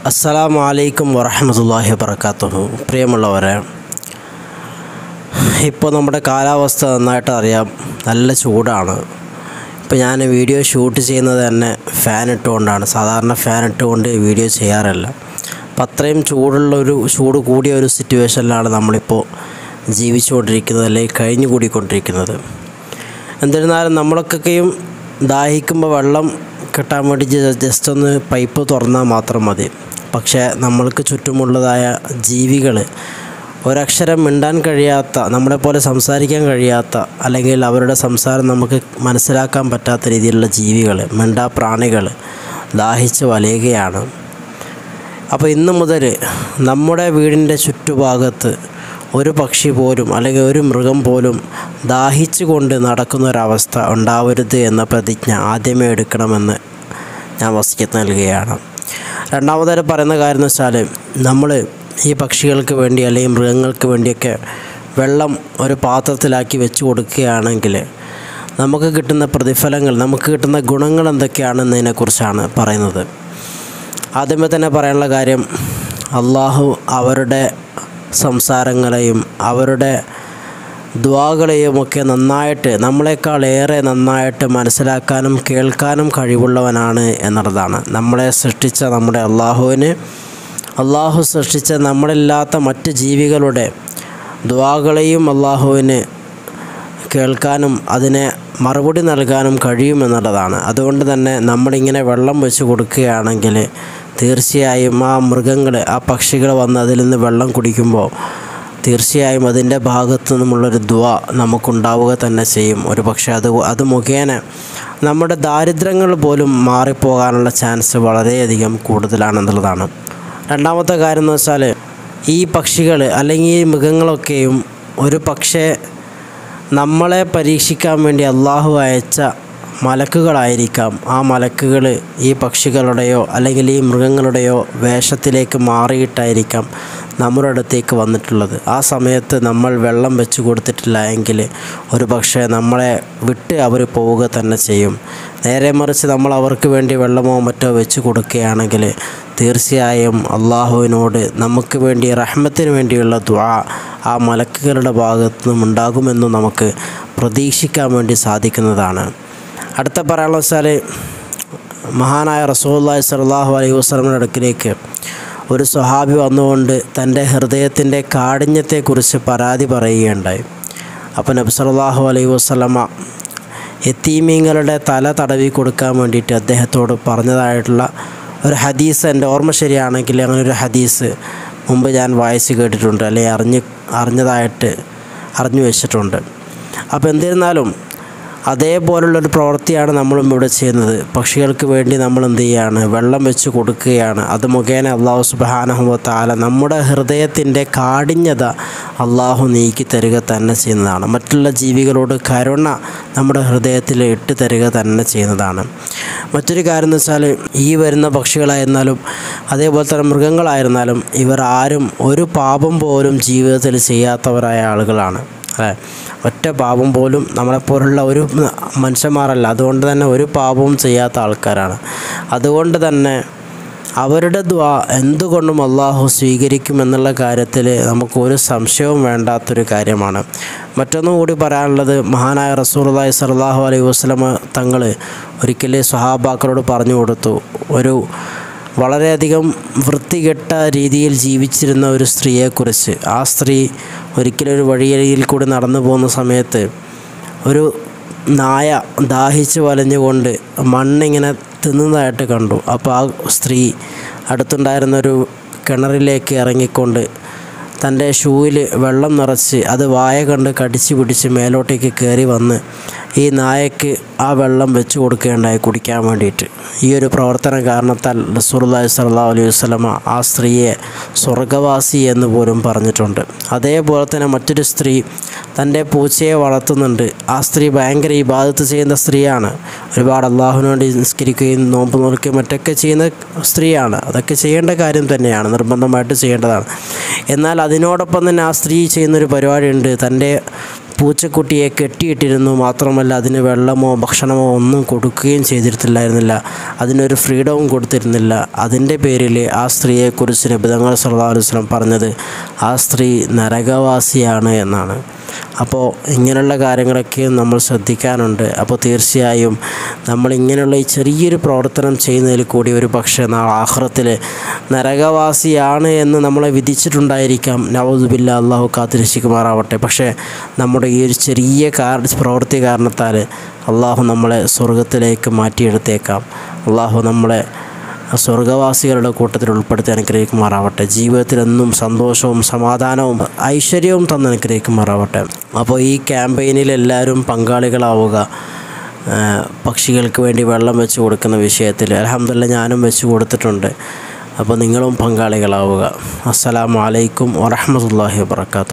അസ്സലാമു അലൈക്കും വറഹമത്തല്ലാഹി വബർക്കാത്തുഹു പ്രിയമുള്ളവരെ ഇപ്പോൾ നമ്മുടെ കാലാവസ്ഥ നന്നായിട്ട് അറിയാം നല്ല ചൂടാണ് ഇപ്പോൾ ഞാൻ വീഡിയോ ഷൂട്ട് ചെയ്യുന്നത് തന്നെ ഫാൻ ഇട്ടുകൊണ്ടാണ് സാധാരണ ഫാൻ ഇട്ടുകൊണ്ട് വീഡിയോ ചെയ്യാറില്ല അപ്പം അത്രയും ചൂടുള്ള ഒരു ചൂട് കൂടിയ ഒരു സിറ്റുവേഷനിലാണ് നമ്മളിപ്പോൾ ജീവിച്ചുകൊണ്ടിരിക്കുന്നത് അല്ലെങ്കിൽ കഴിഞ്ഞു കൂടിക്കൊണ്ടിരിക്കുന്നത് എന്നിരുന്നാലും നമ്മളൊക്കെയും ദാഹിക്കുമ്പോൾ വെള്ളം കിട്ടാൻ വേണ്ടി ജസ്റ്റ് ഒന്ന് പൈപ്പ് തുറന്നാൽ മാത്രം മതി പക്ഷേ നമ്മൾക്ക് ചുറ്റുമുള്ളതായ ജീവികൾ ഒരക്ഷരം മിണ്ടാൻ കഴിയാത്ത നമ്മളെപ്പോലെ സംസാരിക്കാൻ കഴിയാത്ത അല്ലെങ്കിൽ അവരുടെ സംസാരം നമുക്ക് മനസ്സിലാക്കാൻ പറ്റാത്ത രീതിയിലുള്ള ജീവികൾ മിണ്ടാ പ്രാണികൾ ദാഹിച്ച് വലയുകയാണ് അപ്പോൾ ഇന്ന് മുതൽ നമ്മുടെ വീടിൻ്റെ ചുറ്റുഭാഗത്ത് ഒരു പക്ഷി പോലും അല്ലെങ്കിൽ ഒരു മൃഗം പോലും ദാഹിച്ചുകൊണ്ട് നടക്കുന്ന ഒരവസ്ഥ ഉണ്ടാവരുത് എന്ന പ്രതിജ്ഞ ആദ്യമേ എടുക്കണമെന്ന് ഞാൻ വസിക്കത്ത് നൽകുകയാണ് രണ്ടാമതായി പറയുന്ന കാര്യം എന്ന് വെച്ചാൽ നമ്മൾ ഈ പക്ഷികൾക്ക് വേണ്ടി അല്ലെങ്കിൽ മൃഗങ്ങൾക്ക് വേണ്ടിയൊക്കെ വെള്ളം ഒരു പാത്രത്തിലാക്കി വെച്ച് കൊടുക്കുകയാണെങ്കിൽ നമുക്ക് കിട്ടുന്ന പ്രതിഫലങ്ങൾ നമുക്ക് കിട്ടുന്ന ഗുണങ്ങൾ എന്തൊക്കെയാണെന്നതിനെക്കുറിച്ചാണ് പറയുന്നത് ആദ്യമേ തന്നെ പറയാനുള്ള കാര്യം അള്ളാഹു അവരുടെ സംസാരങ്ങളെയും അവരുടെ ദ്വാകളെയും ഒക്കെ നന്നായിട്ട് നമ്മളെക്കാൾ ഏറെ നന്നായിട്ട് മനസ്സിലാക്കാനും കേൾക്കാനും കഴിവുള്ളവനാണ് എന്നുള്ളതാണ് നമ്മളെ സൃഷ്ടിച്ച നമ്മുടെ അള്ളാഹുവിന് അള്ളാഹു സൃഷ്ടിച്ച നമ്മളില്ലാത്ത മറ്റ് ജീവികളുടെ ദ്വാകളെയും അള്ളാഹുവിന് കേൾക്കാനും അതിനെ മറുപടി നൽകാനും കഴിയുമെന്നുള്ളതാണ് അതുകൊണ്ട് തന്നെ നമ്മളിങ്ങനെ വെള്ളം വെച്ച് കൊടുക്കുകയാണെങ്കിൽ തീർച്ചയായും ആ മൃഗങ്ങൾ ആ പക്ഷികൾ വന്ന് അതിൽ നിന്ന് വെള്ളം കുടിക്കുമ്പോൾ തീർച്ചയായും അതിൻ്റെ ഭാഗത്തു നിന്നുമുള്ളൊരു ദ്വ നമുക്കുണ്ടാവുക തന്നെ ചെയ്യും ഒരു പക്ഷേ അത് അത് മുഖേന നമ്മുടെ ദാരിദ്ര്യങ്ങൾ പോലും മാറിപ്പോകാനുള്ള ചാൻസ് വളരെയധികം കൂടുതലാണെന്നുള്ളതാണ് രണ്ടാമത്തെ കാര്യം എന്ന് വെച്ചാൽ ഈ പക്ഷികൾ അല്ലെങ്കിൽ ഈ മൃഗങ്ങളൊക്കെയും ഒരു പക്ഷേ നമ്മളെ പരീക്ഷിക്കാൻ വേണ്ടി അള്ളാഹു അയച്ച മലക്കുകളായിരിക്കാം ആ മലക്കുകൾ ഈ പക്ഷികളുടെയോ അല്ലെങ്കിൽ ഈ മൃഗങ്ങളുടെയോ വേഷത്തിലേക്ക് മാറിയിട്ടായിരിക്കാം നമ്മുടെ അടുത്തേക്ക് വന്നിട്ടുള്ളത് ആ സമയത്ത് നമ്മൾ വെള്ളം വെച്ച് കൊടുത്തിട്ടില്ല എങ്കിൽ ഒരു പക്ഷേ നമ്മളെ വിട്ട് അവർ പോവുക തന്നെ ചെയ്യും നേരെ മറിച്ച് നമ്മൾ അവർക്ക് വേണ്ടി വെള്ളമോ മറ്റോ വെച്ച് കൊടുക്കുകയാണെങ്കിൽ തീർച്ചയായും അള്ളാഹുവിനോട് നമുക്ക് വേണ്ടി റഹ്മത്തിന് വേണ്ടിയുള്ള ദ്വാ ആ മലക്കുകളുടെ ഭാഗത്തു നിന്നും ഉണ്ടാകുമെന്നും നമുക്ക് പ്രതീക്ഷിക്കാൻ വേണ്ടി സാധിക്കുന്നതാണ് അടുത്ത പറയാനുള്ള വെച്ചാൽ മഹാനായ റസൂല്ലായി സലാഹു അലൈഹി വസ്ലമിൻ്റെ അടുക്കിലേക്ക് ഒരു സ്വഹാബി വന്നുകൊണ്ട് തൻ്റെ ഹൃദയത്തിൻ്റെ കാഠിന്യത്തെക്കുറിച്ച് പരാതി പറയുകയുണ്ടായി അപ്പോൾ നബി സല്ലാഹു അലൈഹി വസ്ലമ എത്തീമീങ്ങളുടെ തല തടവി കൊടുക്കാൻ വേണ്ടിയിട്ട് അദ്ദേഹത്തോട് പറഞ്ഞതായിട്ടുള്ള ഒരു ഹദീസ് എൻ്റെ ഓർമ്മ ശരിയാണെങ്കിൽ അങ്ങനെ ഒരു ഹദീസ് മുമ്പ് ഞാൻ വായിച്ച് കേട്ടിട്ടുണ്ട് അല്ലെങ്കിൽ അറിഞ്ഞ് അറിഞ്ഞതായിട്ട് അറിഞ്ഞു വെച്ചിട്ടുണ്ട് അപ്പോൾ എന്നിരുന്നാലും അതേപോലുള്ളൊരു പ്രവൃത്തിയാണ് നമ്മളും ഇവിടെ ചെയ്യുന്നത് പക്ഷികൾക്ക് വേണ്ടി നമ്മൾ എന്ത് ചെയ്യുകയാണ് വെള്ളം വെച്ച് കൊടുക്കുകയാണ് അത് മുഖേന അള്ളാഹു സുബാനഹുവ താല നമ്മുടെ ഹൃദയത്തിൻ്റെ കാഠിന്യത അള്ളാഹു നീക്കി തരിക തന്നെ ചെയ്യുന്നതാണ് മറ്റുള്ള ജീവികളോട് കരുണ നമ്മുടെ ഹൃദയത്തിൽ ഇട്ട് തരിക തന്നെ ചെയ്യുന്നതാണ് മറ്റൊരു കാര്യം എന്ന് വെച്ചാൽ ഈ വരുന്ന പക്ഷികളായിരുന്നാലും അതേപോലെ തന്നെ മൃഗങ്ങളായിരുന്നാലും ഇവർ ആരും ഒരു പാപം പോലും ജീവിതത്തിൽ ചെയ്യാത്തവരായ ആളുകളാണ് അല്ലേ ഒറ്റ പാപം പോലും നമ്മളെപ്പോലുള്ള ഒരു മനുഷ്യന്മാരല്ല അതുകൊണ്ട് തന്നെ ഒരു പാപവും ചെയ്യാത്ത ആൾക്കാരാണ് അതുകൊണ്ട് തന്നെ അവരുടെ ദ്വാ എന്തുകൊണ്ടും അള്ളാഹു സ്വീകരിക്കുമെന്നുള്ള കാര്യത്തിൽ നമുക്കൊരു സംശയവും വേണ്ടാത്തൊരു കാര്യമാണ് മറ്റൊന്നും കൂടി പറയാനുള്ളത് മഹാനായ റസൂർലായി സലാഹു അലൈഹി വസ്ലമ തങ്ങൾ ഒരിക്കൽ സ്വഹാബാക്കളോട് പറഞ്ഞു കൊടുത്തു ഒരു വളരെയധികം വൃത്തികെട്ട രീതിയിൽ ജീവിച്ചിരുന്ന ഒരു സ്ത്രീയെക്കുറിച്ച് ആ സ്ത്രീ ഒരിക്കലൊരു വഴിയരികിൽ കൂടി നടന്നു പോകുന്ന സമയത്ത് ഒരു നായ ദാഹിച്ച് വലഞ്ഞുകൊണ്ട് മണ്ണിങ്ങനെ തിന്നുന്നതായിട്ട് കണ്ടു അപ്പോൾ ആ സ്ത്രീ അടുത്തുണ്ടായിരുന്നൊരു കിണറിലേക്ക് ഇറങ്ങിക്കൊണ്ട് തൻ്റെ ഷൂവിൽ വെള്ളം നിറച്ച് അത് വായ കണ്ട് കടിച്ച് പിടിച്ച് മേലോട്ടേക്ക് കയറി വന്ന് ഈ നായക്ക് ആ വെള്ളം വെച്ച് കൊടുക്കുകയുണ്ടായി കുടിക്കാൻ വേണ്ടിയിട്ട് ഈ ഒരു പ്രവർത്തന കാരണത്താൽ റസൂർല്ലാഹി സ്വല്ലാ അലൈഹി വസ്ലമ ആ സ്ത്രീയെ സ്വർഗവാസി എന്ന് പോലും പറഞ്ഞിട്ടുണ്ട് അതേപോലെ തന്നെ മറ്റൊരു സ്ത്രീ തൻ്റെ പൂച്ചയെ വളർത്തുന്നുണ്ട് ആ സ്ത്രീ ഭയങ്കര ഇബാദത്ത് ചെയ്യുന്ന സ്ത്രീയാണ് ഒരുപാട് അള്ളാഹുവിന് വേണ്ടി നിസ്കരിക്കുകയും നോമ്പ് നോക്കുകയും മറ്റൊക്കെ ചെയ്യുന്ന സ്ത്രീയാണ് അതൊക്കെ ചെയ്യേണ്ട കാര്യം തന്നെയാണ് നിർബന്ധമായിട്ട് ചെയ്യേണ്ടതാണ് എന്നാൽ അതിനോടൊപ്പം തന്നെ ആ സ്ത്രീ ചെയ്യുന്നൊരു പരിപാടിയുണ്ട് തൻ്റെ പൂച്ചക്കുട്ടിയെ കെട്ടിയിട്ടിരുന്നു മാത്രമല്ല അതിന് വെള്ളമോ ഭക്ഷണമോ ഒന്നും കൊടുക്കുകയും ചെയ്തിട്ടില്ലായിരുന്നില്ല അതിനൊരു ഫ്രീഡവും കൊടുത്തിരുന്നില്ല അതിൻ്റെ പേരിൽ ആ സ്ത്രീയെക്കുറിച്ച് നബിതങ്ങൾ സല്ലല്ലാഹു അലൈഹി വസല്ലം പറഞ്ഞത് ആ സ്ത്രീ നരകവാസിയാണ് എന്നാണ് അപ്പോൾ ഇങ്ങനെയുള്ള കാര്യങ്ങളൊക്കെ നമ്മൾ ശ്രദ്ധിക്കാനുണ്ട് അപ്പോൾ തീർച്ചയായും നമ്മൾ ഇങ്ങനെയുള്ള ഈ ചെറിയൊരു പ്രവർത്തനം ചെയ്യുന്നതിൽ കൂടി ഒരു പക്ഷേ നാളെ ആഹ്റത്തിൽ നരകവാസിയാണ് എന്ന് നമ്മളെ വിധിച്ചിട്ടുണ്ടായിരിക്കാം നവദുബില്ല അള്ളാഹു കാത്തിരക്ഷിക്കുമാറാവട്ടെ പക്ഷേ നമ്മുടെ ഈ ഒരു ചെറിയ കാര പ്രവൃത്തി കാരണത്താൽ അള്ളാഹു നമ്മളെ സ്വർഗത്തിലേക്ക് മാറ്റിയെടുത്തേക്കാം അള്ളാഹു നമ്മളെ സ്വർഗവാസികളുടെ കൂട്ടത്തിൽ ഉൾപ്പെടുത്തി അനുഗ്രഹിക്കുമാറാവട്ടെ ജീവിതത്തിലെന്നും സന്തോഷവും സമാധാനവും ഐശ്വര്യവും തന്ന് അനുഗ്രഹിക്കുമാറാവട്ടെ അപ്പോൾ ഈ ക്യാമ്പയിനിൽ എല്ലാവരും പങ്കാളികളാവുക ആ, പക്ഷികൾക്ക് വേണ്ടി വെള്ളം വെച്ച് കൊടുക്കുന്ന വിഷയത്തിൽ അലഹമില്ല ഞാനും വെച്ച് കൊടുത്തിട്ടുണ്ട് അപ്പോൾ നിങ്ങളും പങ്കാളികളാവുക അസ്സലാമു അലൈക്കും വറഹ്മത്തുള്ളാഹി വബർക്കാത്തു